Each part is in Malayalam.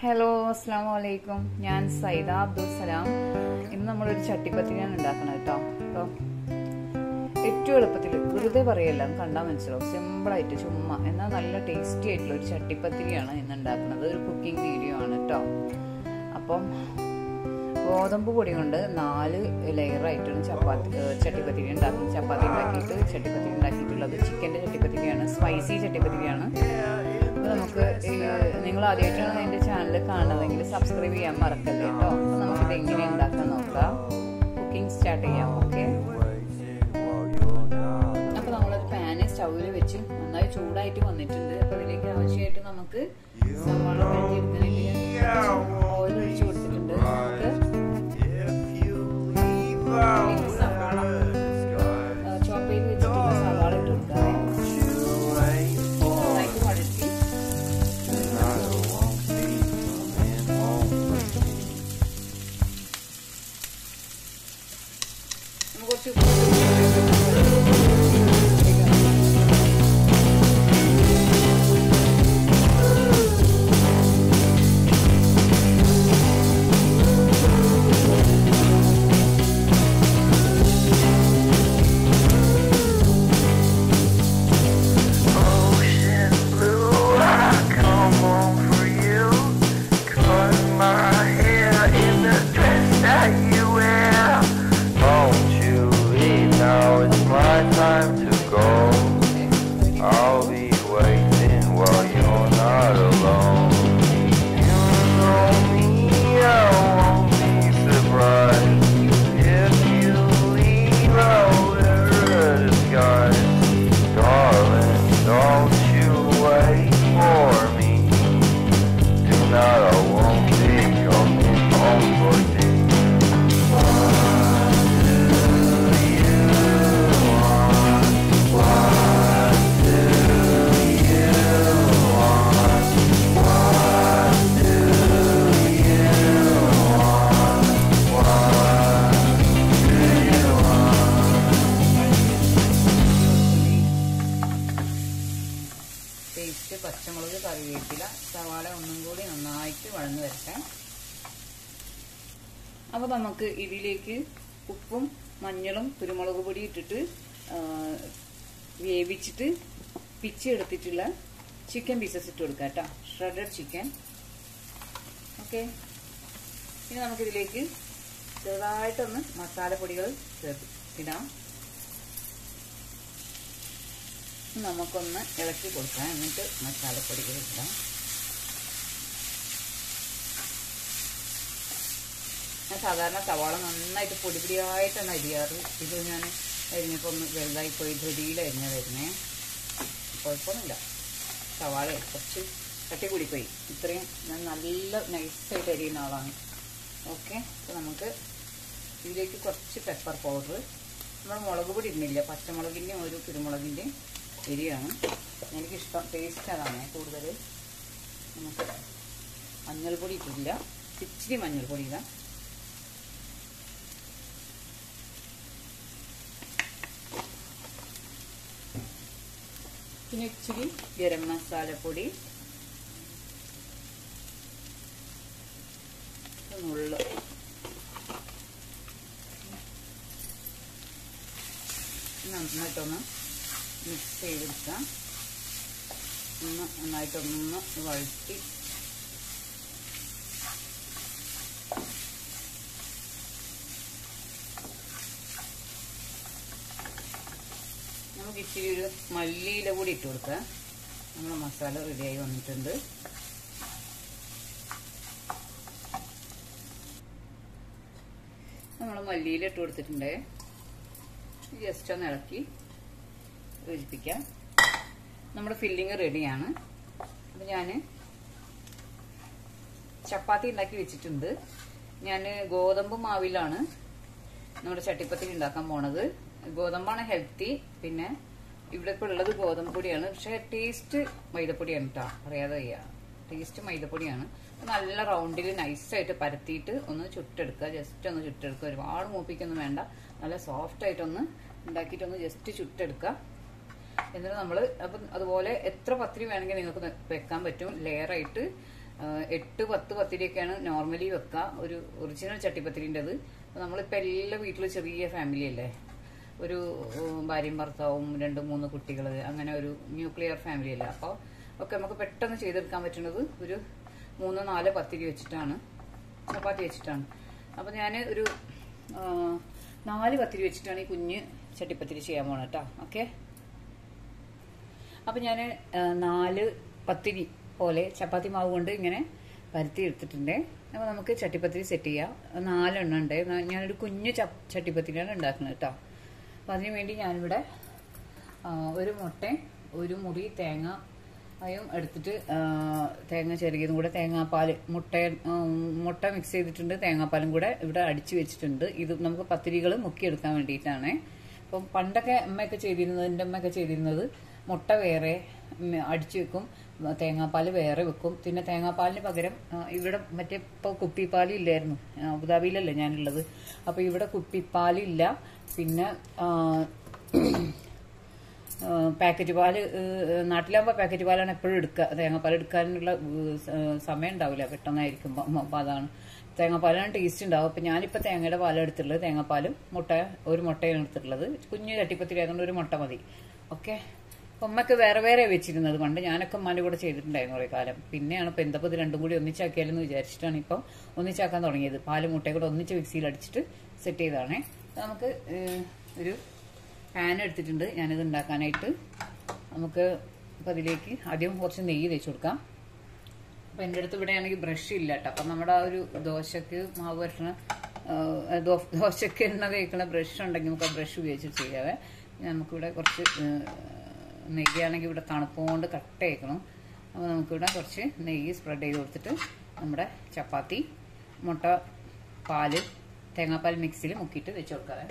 ഹലോ അസ്സാം വലൈക്കും ഞാൻ സൈദ അബ്ദുൽ സലാം ഇന്ന് നമ്മളൊരു ചട്ടിപ്പത്തിരിയാണ് ഉണ്ടാക്കണം കേട്ടോ അപ്പോൾ ഏറ്റവും എളുപ്പത്തിൽ വെറുതെ പറയല്ല കണ്ടാൽ മനസ്സിലാവും സിമ്പിളായിട്ട് ചുമ്മാ എന്നാൽ നല്ല ടേസ്റ്റി ആയിട്ടുള്ള ഒരു ചട്ടിപ്പത്തിരിയാണ് ഇന്ന് ഉണ്ടാക്കുന്നത് ഒരു കുക്കിംഗ് വീഡിയോ ആണ് കേട്ടോ അപ്പം ഗോതമ്പ് പൊടി കൊണ്ട് നാല് ലെയറായിട്ടാണ് ചപ്പാത്തി ഏഹ് ചട്ടിപ്പത്തിരി ഉണ്ടാക്കുന്നത് ചപ്പാത്തി ഉണ്ടാക്കിയിട്ട് ചട്ടിപ്പത്തിരി ഉണ്ടാക്കിയിട്ടുള്ളത് ചിക്കൻ്റെ ചട്ടിപ്പത്തിരിയാണ് സ്പൈസി ചട്ടിപ്പത്തിരിയാണ് അപ്പോൾ നമുക്ക് നിങ്ങൾ ആദ്യമായിട്ടാണ് എൻ്റെ ചാനൽ കാണുന്നതെങ്കിൽ സബ്സ്ക്രൈബ് ചെയ്യാൻ മറക്കല്ലേ കേട്ടോ അപ്പോൾ നമുക്കിത് എങ്ങനെ ഉണ്ടാക്കാൻ നോക്കാം കുക്കിംഗ് സ്റ്റാർട്ട് ചെയ്യാം ഓക്കെ അപ്പോൾ നമ്മളൊരു പാന് സ്റ്റൗവിൽ വെച്ച് നന്നായി ചൂടായിട്ട് വന്നിട്ടുണ്ട് അപ്പോൾ അതിലേക്ക് ആവശ്യമായിട്ട് നമുക്ക് സവാള വഴറ്റിയെടുക്കാനായിട്ട് ഓയിൽ ഒഴിച്ച് കൊടുത്തിട്ടുണ്ട് നമുക്ക് സവാള ചോപ്പ് ചെയ്ത് വെച്ചിട്ടുള്ള സവാള ഇട്ട് കൊടുക്കാം നന്നായിട്ട് വഴറ്റി നമുക്ക് കുറച്ച് Ocean blue, I come home for you. Cut my hair in the dress that you wear. Won't you leave now? It's my time to go. I'll be waiting while you're not alone. You know me, I won't be surprised if you leave. I'll wear a disguise. Darling, don't you wait for me. Tonight I won't be coming home for tea. What do you want? What do you want? What do you want? What do you want? Paste പച്ചമുളക് കറിവേപ്പില സവാള ഒന്നും കൂടി നന്നായിട്ട് വഴന്നു വരട്ടെ അപ്പോൾ നമുക്ക് ഇതിലേക്ക് ഉപ്പും മഞ്ഞളും കുരുമുളക് പൊടി ഇട്ടിട്ട് ആ, വേവിച്ചിട്ട് പിച്ചെടുത്തിട്ടുള്ള ചിക്കൻ പീസസ് ഇട്ട് കൊടുക്കാം കേട്ടോ ഷ്രെഡഡ് ചിക്കൻ ഓക്കെ ഇനി നമുക്കിതിലേക്ക് ചെറുതായിട്ടൊന്ന് മസാലപ്പൊടികൾ ചേർത്ത് ഇടാം നമുക്കൊന്ന് ഇളക്കി കൊടുക്കാം എന്നിട്ട് മസാലപ്പൊടികൾ ഇടാം ഞാൻ സാധാരണ സവാള നന്നായിട്ട് പൊടി പൊടിയായിട്ടാണ് അരിയാറ് ഇത് ഞാൻ അരിഞ്ഞപ്പോൾ ഒന്ന് വലുതായി പോയി ധൃതിയിലരിഞ്ഞ വരുന്നേ കുഴപ്പമൊന്നുമില്ല സവാള കുറച്ച് തട്ടി കൂടിപ്പോയി ഇത്രയും ഞാൻ നല്ല നൈസായിട്ട് അരിയുന്ന ആളാണ് ഓക്കെ അപ്പോൾ നമുക്ക് ഇതിലേക്ക് കുറച്ച് പെപ്പർ പൗഡർ നമ്മൾ മുളക് പൊടി ഇടുന്നില്ല പച്ചമുളകിൻ്റെയും ഒരു കുരുമുളകിൻ്റെയും എരിയാണ് എനിക്കിഷ്ടം ടേസ്റ്റ് അതാണ് കൂടുതൽ നമുക്ക് മഞ്ഞൾപ്പൊടി ഇട്ടില്ല ഇച്ചിരി മഞ്ഞൾപ്പൊടി ഇടാം പിന്നെ ഇച്ചിരി ഗരം മസാലപ്പൊടി നുള്ളു നന്നായിട്ടൊന്ന് മിക്സ് ചെയ്തെടുക്കാം ഒന്ന് നന്നായിട്ടൊന്ന് വഴറ്റി നമുക്ക് ഇച്ചിരി ഒരു മല്ലിയില കൂടി ഇട്ട് കൊടുക്കാം നമ്മുടെ മസാല റെഡിയായി വന്നിട്ടുണ്ട് നമ്മൾ മല്ലിയില ഇട്ട് കൊടുത്തിട്ടുണ്ട് ജസ്റ്റ് ഒന്ന് ഇളക്കി യോജിപ്പിക്കാം നമ്മുടെ ഫില്ലിങ് റെഡിയാണ് അപ്പം ഞാൻ ചപ്പാത്തി ഉണ്ടാക്കി വെച്ചിട്ടുണ്ട് ഞാൻ ഗോതമ്പ് മാവിലാണ് നമ്മുടെ ചട്ടിപ്പത്തിരി ഉണ്ടാക്കാൻ പോണത് ഗോതമ്പാണ് ഹെൽത്തി പിന്നെ ഇവിടെ ഇപ്പോൾ ഉള്ളത് ഗോതമ്പ് പൊടിയാണ് പക്ഷെ ടേസ്റ്റ് മൈദപ്പൊടിയാണ് കേട്ടോ അറിയാതെ വയ്യ ടേസ്റ്റ് മൈദപ്പൊടിയാണ് നല്ല റൗണ്ടിൽ നൈസായിട്ട് പരത്തിയിട്ട് ഒന്ന് ചുട്ടെടുക്കുക ജസ്റ്റ് ഒന്ന് ചുട്ടെടുക്കുക ഒരുപാട് മൂപ്പിക്കൊന്നും വേണ്ട നല്ല സോഫ്റ്റ് ആയിട്ടൊന്ന് ഉണ്ടാക്കിയിട്ടൊന്ന് ജസ്റ്റ് ചുട്ടെടുക്കുക എന്നിട്ട് നമ്മൾ അപ്പം അതുപോലെ എത്ര പത്തിരി വേണമെങ്കിൽ നിങ്ങൾക്ക് വെക്കാൻ പറ്റും ലെയറായിട്ട് ആ, എട്ട് പത്ത് പത്തിരിയൊക്കെയാണ് നോർമലി വെക്കുക ഒരു ഒറിജിനൽ ചട്ടിപ്പത്തിരിൻ്റെത് നമ്മളിപ്പോൾ എല്ലാ വീട്ടിലും ചെറിയ ഫാമിലി അല്ലേ ഒരു ഉം, ഭാര്യയും ഭർത്താവും രണ്ട് മൂന്ന് കുട്ടികൾ അങ്ങനെ ഒരു ന്യൂക്ലിയർ ഫാമിലി അല്ലേ അപ്പോൾ ഒക്കെ നമുക്ക് പെട്ടെന്ന് ചെയ്തെടുക്കാൻ പറ്റുന്നത് ഒരു മൂന്ന് നാല് പത്തിരി വെച്ചിട്ടാണ് ചപ്പാത്തി വെച്ചിട്ടാണ് അപ്പോൾ ഞാൻ ഒരു ആ, നാല് പത്തിരി വെച്ചിട്ടാണ് ഈ കുഞ്ഞ് ചട്ടിപ്പത്തിരി ചെയ്യാൻ പോണത് കേട്ടോ ഓക്കെ അപ്പം ഞാൻ നാല് പത്തിരി പോലെ ചപ്പാത്തി മാവ് കൊണ്ട് ഇങ്ങനെ പരത്തി എടുത്തിട്ടുണ്ട് അപ്പോൾ നമുക്ക് ചട്ടിപ്പത്തിരി സെറ്റ് ചെയ്യാം നാലെണ്ണം ഉണ്ട് ന- ഞാനൊരു കുഞ്ഞു ചപ്പ് ചട്ടിപ്പത്തിരിയാണ് ഉണ്ടാക്കുന്നത് കേട്ടോ അപ്പം അതിന് വേണ്ടി ഞാനിവിടെ ആ, ഒരു മുട്ട ഒരു മുറി തേങ്ങ അയും എടുത്തിട്ട് ആ, തേങ്ങ ചെറുകിയതും കൂടെ തേങ്ങാപ്പാൽ മുട്ട ഉം, മുട്ട മിക്സ് ചെയ്തിട്ടുണ്ട് തേങ്ങാപ്പാലും കൂടെ ഇവിടെ അടിച്ചു വെച്ചിട്ടുണ്ട് ഇത് നമുക്ക് പത്തിരികൾ മുക്കിയെടുക്കാൻ വേണ്ടിയിട്ടാണ് അപ്പം പണ്ടൊക്കെ അമ്മയൊക്കെ ചെയ്തിരുന്നത് എൻ്റെ അമ്മയൊക്കെ ചെയ്തിരുന്നത് മുട്ട വേറെ ഉം, അടിച്ചു വെക്കും തേങ്ങാപ്പാൽ വേറെ വെക്കും പിന്നെ തേങ്ങാപ്പാലിന് പകരം ആ, ഇവിടെ മറ്റേ ഇപ്പോൾ കുപ്പിപ്പാൽ ഇല്ലായിരുന്നു ആ, അബുദാബിയിലല്ലേ ഞാനുള്ളത് അപ്പോൾ ഇവിടെ കുപ്പിപ്പാലില്ല പിന്നെ ആ, പാക്കറ്റ് പാല് ഏഹ്, നാട്ടിലാകുമ്പോൾ പാക്കറ്റ് പാലാണ് എപ്പോഴും എടുക്കുക തേങ്ങാപ്പാൽ എടുക്കാനുള്ള ഏഹ്, സ- ഏഹ്, സമയം ഉണ്ടാവില്ല പെട്ടെന്നായിരിക്കും അപ്പോൾ അതാണ് തേങ്ങാപ്പാലാണ് ടേസ്റ്റ് ഉണ്ടാവും അപ്പം ഞാനിപ്പോൾ തേങ്ങയുടെ പാലാണ് എടുത്തിട്ടുള്ളത് തേങ്ങാപ്പാലും മുട്ട ഒരു മുട്ടയാണ് എടുത്തിട്ടുള്ളത് കുഞ്ഞു ചട്ടിപ്പത്തിരി ആയതുകൊണ്ട് ഒരു മുട്ട മതി ഓക്കെ ഉമ്മക്ക് വേറെ വേറെ വെച്ചിരുന്നത് പണ്ട് ഞാനൊക്കെ ഉമ്മാൻ്റെ കൂടെ ചെയ്തിട്ടുണ്ടായിരുന്നു കുറേ കാലം പിന്നെയാണ് ഇപ്പം എന്തപ്പോൾ ഇത് രണ്ടും കൂടി ഒന്നിച്ചാക്കിയാലെന്ന് വിചാരിച്ചിട്ടാണ് ഇപ്പം ഒന്നിച്ചാക്കാൻ തുടങ്ങിയത് പാലും മുട്ടയും കൂടെ ഒന്നിച്ച് മിക്സിയിൽ അടിച്ചിട്ട് സെറ്റ് ചെയ്തതാണേ നമുക്ക് ഏഹ്, ഒരു പാൻ എടുത്തിട്ടുണ്ട് ഞാനിത് ഉണ്ടാക്കാനായിട്ട് നമുക്ക് അപ്പം അതിലേക്ക് ആദ്യം കുറച്ച് നെയ്യ് തേച്ച് കൊടുക്കാം അപ്പം എൻ്റെ അടുത്ത് ഇവിടെ ആണെങ്കിൽ ബ്രഷ് ഇല്ല കേട്ടോ അപ്പം നമ്മുടെ ആ ഒരു ദോശക്ക് മാവ് വരട്ടണ ആ, ദോ- ദോശക്ക് എണ്ണ തേക്കണ ബ്രഷ് ഉണ്ടെങ്കിൽ നമുക്ക് ആ ബ്രഷ് ഉപയോഗിച്ചിട്ട് ചെയ്യാവേ നമുക്കിവിടെ കുറച്ച് നെയ്യാണെങ്കിൽ ഇവിടെ തണുപ്പുകൊണ്ട് കട്ട് ചെയ്യണം അപ്പോൾ നമുക്കിവിടെ കുറച്ച് നെയ്യ് സ്പ്രെഡ് ചെയ്ത് കൊടുത്തിട്ട് നമ്മുടെ ചപ്പാത്തി മുട്ട പാല് തേങ്ങാപ്പാൽ മിക്സിയിൽ മുക്കിയിട്ട് വെച്ച് കൊടുക്കാതെ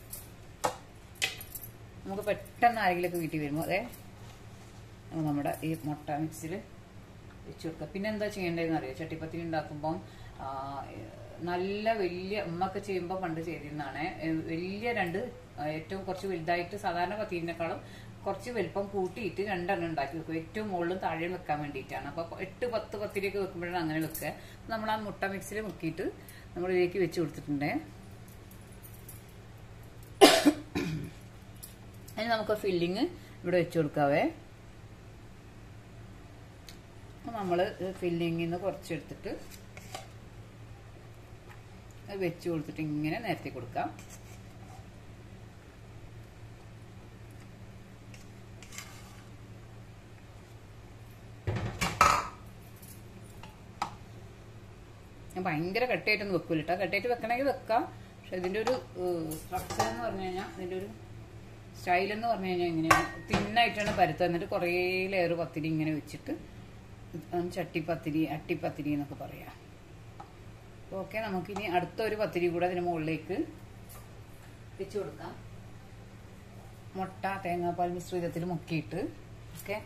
നമുക്ക് പെട്ടെന്ന് ആരെങ്കിലുമൊക്കെ വീട്ടിൽ വരുമ്പോൾ അതെ നമുക്ക് നമ്മുടെ ഈ മുട്ട മിക്സിയിൽ വെച്ച് കൊടുക്കുക പിന്നെ എന്താ ചെയ്യേണ്ടതെന്ന് അറിയോ ചട്ടിപ്പത്തിരി ഉണ്ടാക്കുമ്പം ആ, നല്ല വലിയ ഉമ്മൊക്കെ ചെയ്യുമ്പോൾ പണ്ട് ചെയ്തിരുന്നതാണ് വലിയ രണ്ട് ആ, ഏറ്റവും കുറച്ച് വലുതായിട്ട് സാധാരണ പത്തിരിനേക്കാളും കുറച്ച് വലിപ്പം കൂട്ടിയിട്ട് രണ്ടെണ്ണം ഉണ്ടാക്കി വെക്കും ഏറ്റവും മുകളിലും താഴെയും വെക്കാൻ വേണ്ടിയിട്ടാണ് അപ്പോൾ എട്ട് പത്ത് പത്തിരിയൊക്കെ വെക്കുമ്പോഴാണ് അങ്ങനെ വെക്കുക നമ്മൾ ആ മുട്ട മിക്സിൽ മുക്കിയിട്ട് നമ്മൾ ഇതിലേക്ക് വെച്ച് കൊടുത്തിട്ടുണ്ട് അതിന് നമുക്ക് ഫില്ലിങ് ഇവിടെ വെച്ച് കൊടുക്കാവേ നമ്മൾ ഫില്ലിങ്ങിൽ നിന്ന് കുറച്ചെടുത്തിട്ട് അത് വെച്ച് കൊടുത്തിട്ട് ഇങ്ങനെ നിരത്തി കൊടുക്കാം ഞാൻ ഭയങ്കര കട്ടിയായിട്ടൊന്നും വെക്കൂല കേട്ടോ കട്ടിയായിട്ട് വെക്കണമെങ്കിൽ വെക്കാം പക്ഷെ ഇതിന്റെ ഒരു സ്ട്രക്ചർ എന്ന് പറഞ്ഞു കഴിഞ്ഞാൽ ഇതിന്റെ ഒരു സ്റ്റൈൽ എന്ന് പറഞ്ഞു കഴിഞ്ഞാൽ ഇങ്ങനെയാണ് തിന്നായിട്ടാണ് പരുത്തുക എന്നിട്ട് കുറേ ലെയർ പത്തിരി ഇങ്ങനെ വെച്ചിട്ട് ഉം ചട്ടിപ്പത്തിരി അട്ടിപ്പത്തിരി എന്നൊക്കെ പറയാം ഓക്കെ നമുക്കിനി അടുത്ത ഒരു പത്തിരി കൂടെ അതിന് മുകളിലേക്ക് വെച്ച് കൊടുക്കാം മുട്ട തേങ്ങാപ്പാൽ മിശ്രിതത്തിൽ മുക്കിയിട്ട് ഓക്കെ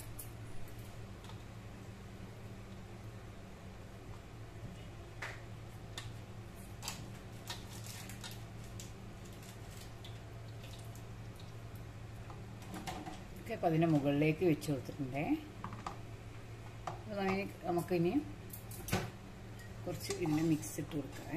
ഓക്കെ അപ്പം അതിൻ്റെ മുകളിലേക്ക് വെച്ച് കൊടുത്തിട്ടുണ്ടേ അപ്പോൾ നമുക്ക് നമുക്കിനി കുറച്ച് ഇതിൻ്റെ മിക്സ് ഇട്ട് കൊടുക്കണേ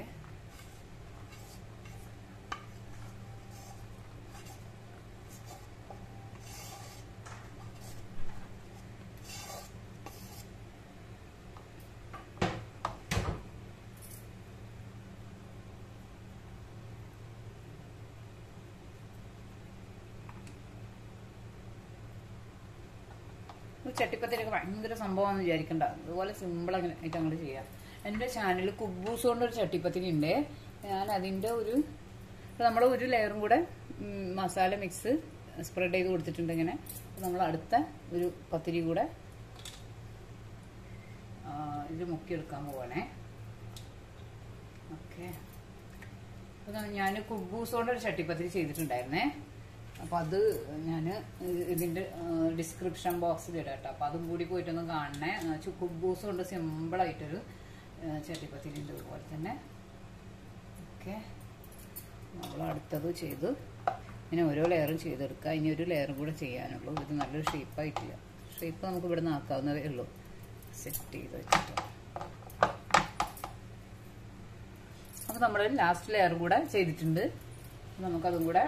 ചട്ടിപ്പത്തിരിയൊക്കെ ഭയങ്കര സംഭവമാണെന്ന് വിചാരിക്കണ്ട അതുപോലെ സിമ്പിൾ അങ്ങനെ ആയിട്ട് അങ്ങോട്ട് ചെയ്യാം എൻ്റെ ചാനലിൽ കുബൂസ് കൊണ്ടൊരു ചട്ടിപ്പത്തിരി ഉണ്ട് ഞാൻ അതിൻ്റെ ഒരു നമ്മൾ ഒരു ലെയറും കൂടെ ഉം, മസാല മിക്സ് സ്പ്രെഡ് ചെയ്ത് കൊടുത്തിട്ടുണ്ട് ഇങ്ങനെ നമ്മൾ അടുത്ത ഒരു പത്തിരി കൂടെ ആ, ഇത് മുക്കിയെടുക്കാൻ പോവാണേ ഓക്കെ അപ്പോൾ ഞാൻ കുബൂസ് കൊണ്ടൊരു ചട്ടിപ്പത്തിരി ചെയ്തിട്ടുണ്ടായിരുന്നേ അപ്പോൾ അത് ഞാൻ ഇതിൻ്റെ ഡിസ്ക്രിപ്ഷൻ ബോക്സിൽ ഇടാം കേട്ടോ അപ്പോൾ അതും കൂടി പോയിട്ടൊന്ന് കാണണേ ചു- കുബൂസ് കൊണ്ട് സിമ്പിളായിട്ടൊരു ചട്ടിപ്പത്തിരി ഉണ്ട് അതുപോലെ തന്നെ ഓക്കെ നമ്മൾ അടുത്തത് ചെയ്ത് ഇങ്ങനെ ഓരോ ലെയറും ചെയ്തെടുക്കുക ഇനി ഒരു ലെയറും കൂടെ ചെയ്യാനുള്ളൂ ഇത് നല്ലൊരു ഷേപ്പായിട്ടില്ല ഷേപ്പ് നമുക്ക് ഇവിടെ നിന്ന് ആക്കാവുന്നതേ ഉള്ളൂ സെറ്റ് ചെയ്ത് വെച്ചിട്ട് അപ്പോൾ നമ്മൾ ലാസ്റ്റ് ലെയർ കൂടെ ചെയ്തിട്ടുണ്ട് നമുക്കതും കൂടെ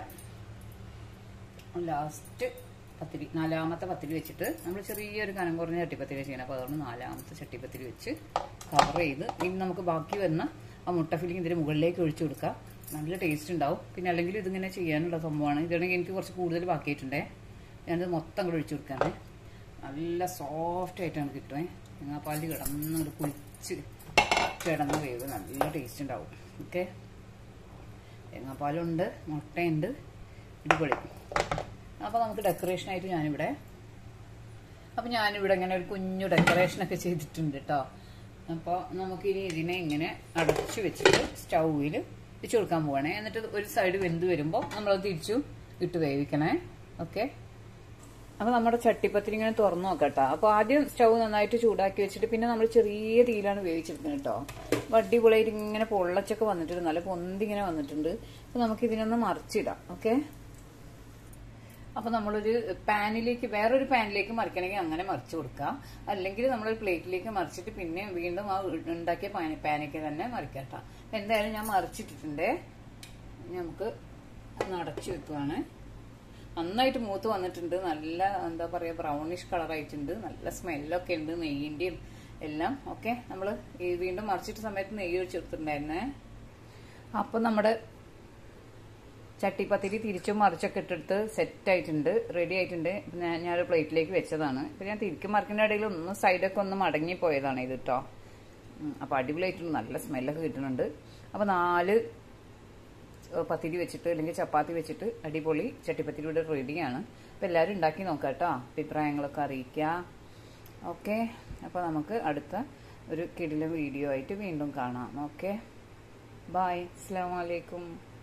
ലാസ്റ്റ് പത്തിരി നാലാമത്തെ പത്തിരി വെച്ചിട്ട് നമ്മൾ ചെറിയൊരു കനം കുറഞ്ഞ ചട്ടിപ്പത്തിരി ചെയ്യണം അപ്പോൾ അതുകൊണ്ട് നാലാമത്തെ ചട്ടിപ്പത്തിരി വെച്ച് കവർ ചെയ്ത് ഇനി നമുക്ക് ബാക്കി വരുന്ന ആ മുട്ട ഫില്ലിങ് ഇതിന് മുകളിലേക്ക് ഒഴിച്ചു കൊടുക്കാം നല്ല ടേസ്റ്റ് ഉണ്ടാവും പിന്നെ അല്ലെങ്കിൽ ഇതിങ്ങനെ ചെയ്യാനുള്ള സംഭവമാണ് ഇതാണെങ്കിൽ എനിക്ക് കുറച്ച് കൂടുതൽ ബാക്കിയിട്ടുണ്ടേ ഞാനത് മൊത്തം കൂടെ ഒഴിച്ചു കൊടുക്കാണ് നല്ല സോഫ്റ്റ് ആയിട്ടാണ് കിട്ടുമേ തേങ്ങാപ്പാലിൽ കിടന്നങ്ങോട്ട് കുളിച്ച് കിടന്ന വേവ് നല്ല ടേസ്റ്റ് ഉണ്ടാവും ഓക്കെ തേങ്ങാപ്പാലുണ്ട് മുട്ടയുണ്ട് ഇടിപൊളി അപ്പോൾ നമുക്ക് ഡെക്കറേഷനായിട്ട് ഞാനിവിടെ അപ്പം ഞാനിവിടെ ഇങ്ങനെ ഒരു കുഞ്ഞു ഡെക്കറേഷനൊക്കെ ചെയ്തിട്ടുണ്ട് കേട്ടോ അപ്പോൾ നമുക്കിനി ഇതിനെ ഇങ്ങനെ അടച്ചു വെച്ചിട്ട് സ്റ്റൗവിൽ വെച്ച് കൊടുക്കാൻ പോവാണേ എന്നിട്ട് ഒരു സൈഡ് വെന്ത് വരുമ്പോൾ നമ്മളത് തിരിച്ചു ഇട്ട് വേവിക്കണേ ഓക്കെ അപ്പോൾ നമ്മുടെ ചട്ടിപ്പത്തിരി ഇങ്ങനെ തുറന്നു നോക്കട്ടോ അപ്പോൾ ആദ്യം സ്റ്റൗ നന്നായിട്ട് ചൂടാക്കി വെച്ചിട്ട് പിന്നെ നമ്മൾ ചെറിയ തീയിലാണ് വേവിച്ചെടുക്കുന്നത് കേട്ടോ അപ്പോൾ അടിപൊളിയായിട്ട് ഇങ്ങനെ പൊള്ളച്ചൊക്കെ വന്നിട്ടുണ്ട് നല്ല പൊന്തി ഇങ്ങനെ വന്നിട്ടുണ്ട് അപ്പോൾ നമുക്ക് ഇതിനൊന്ന് മറിച്ചിടാം ഓക്കെ അപ്പോൾ നമ്മളൊരു പാനിലേക്ക് വേറൊരു പാനിലേക്ക് മറിക്കണമെങ്കിൽ അങ്ങനെ മറിച്ച് കൊടുക്കാം അല്ലെങ്കിൽ നമ്മളൊരു പ്ലേറ്റിലേക്ക് മറിച്ചിട്ട് പിന്നെ വീണ്ടും ആ ഉണ്ടാക്കിയ പാനി പാനിലേക്ക് തന്നെ മറിക്കട്ടോ എന്തായാലും ഞാൻ മറിച്ചിട്ടിട്ടുണ്ട് നമുക്ക് നടച്ചു വെക്കുവാണ് നന്നായിട്ട് മൂത്ത് വന്നിട്ടുണ്ട് നല്ല എന്താ പറയുക ബ്രൗണിഷ് കളറായിട്ടുണ്ട് നല്ല സ്മെല്ലൊക്കെ ഉണ്ട് നെയ്യിൻ്റെയും എല്ലാം ഓക്കെ നമ്മൾ വീണ്ടും മറിച്ചിട്ട സമയത്ത് നെയ്യ് ഒഴിച്ചെടുത്തിട്ടുണ്ടായിരുന്നേ അപ്പം നമ്മുടെ ചട്ടിപ്പത്തിരി തിരിച്ചും മറിച്ചൊക്കെ ഇട്ടെടുത്ത് സെറ്റ് ആയിട്ടുണ്ട് റെഡി ആയിട്ടുണ്ട് ഇപ്പം ഞാൻ ഞാനൊരു പ്ലേറ്റിലേക്ക് വെച്ചതാണ് ഇപ്പം ഞാൻ തിരിക്കും മറിക്കുന്ന ഇടയിൽ ഒന്ന് സൈഡൊക്കെ ഒന്ന് മടങ്ങി പോയതാണ് ഇത് കേട്ടോ അപ്പോൾ അടിപൊളിയായിട്ടുണ്ട് നല്ല സ്മെല്ലൊക്കെ കിട്ടുന്നുണ്ട് അപ്പോൾ നാല് പത്തിരി വെച്ചിട്ട് അല്ലെങ്കിൽ ചപ്പാത്തി വെച്ചിട്ട് അടിപൊളി ചട്ടിപ്പത്തിരി ഇവിടെ റെഡിയാണ് അപ്പോൾ എല്ലാവരും ഉണ്ടാക്കി നോക്കാം കേട്ടോ അഭിപ്രായങ്ങളൊക്കെ അറിയിക്കുക ഓക്കെ അപ്പോൾ നമുക്ക് അടുത്ത ഒരു കിടിലം വീഡിയോ ആയിട്ട് വീണ്ടും കാണാം ഓക്കെ ബായ് അസ്സാം വലൈക്കും